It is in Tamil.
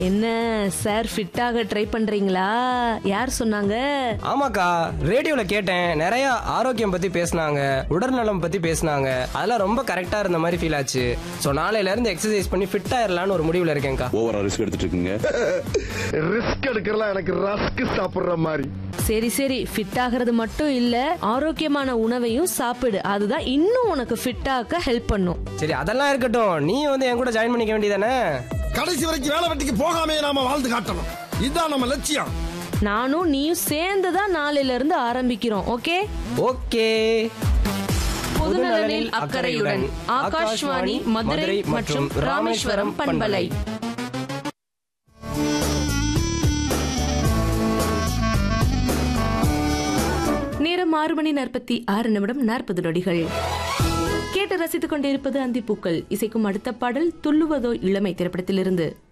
என்ன சார் ஃபிட்டாக ட்ரை பண்றீங்களா யார் சொன்னாங்க ஆமாக்கா ரேடியோல கேட்டேன் நிறைய ஆரோக்கியம் பத்தி பேசுனாங்க உடல்நலம் பத்தி பேசுனாங்க அதெல்லாம் ரொம்ப கரெக்டா இருந்த மாதிரி ஃபீல் ஆச்சு ஸோ நாளையில இருந்து எக்ஸசைஸ் பண்ணி ஃபிட் ஆயிரலாம்னு ஒரு முடிவுல இருக்கேன்க்கா ஓவரா ரிஸ்க் எடுத்துட்டு இருக்கீங்க ரிஸ்க் எடுக்கிறலாம் எனக்கு ரஸ்க் சாப்பிடுற மாதிரி சரி சரி ஃபிட் ஆகிறது மட்டும் இல்ல ஆரோக்கியமான உணவையும் சாப்பிடு அதுதான் இன்னும் உனக்கு ஃபிட் ஆக்க ஹெல்ப் பண்ணும் சரி அதெல்லாம் இருக்கட்டும் நீ வந்து என் கூட ஜாயின் பண்ணிக்க வேண்டியதானே கடைசி வரைக்கும் வேலை வெட்டிக்கு போகாமே நாம வாழ்ந்து காட்டணும் இதுதான் நம்ம லட்சியம் நானும் நீயும் சேர்ந்து தான் நாளையில இருந்து ஆரம்பிக்கிறோம் ஓகே ஓகே பொதுநலனில் அக்கறையுடன் ஆகாஷ்வாணி மதுரை மற்றும் ராமேஸ்வரம் பண்பலை நேரம் ஆறு மணி நாற்பத்தி ஆறு நிமிடம் நாற்பது நொடிகள் கேட்டு ரசித்துக் கொண்டிருப்பது அந்திப்பூக்கள் இசைக்கும் அடுத்த பாடல் துள்ளுவதோ இளமை திரைப்படத்திலிருந்து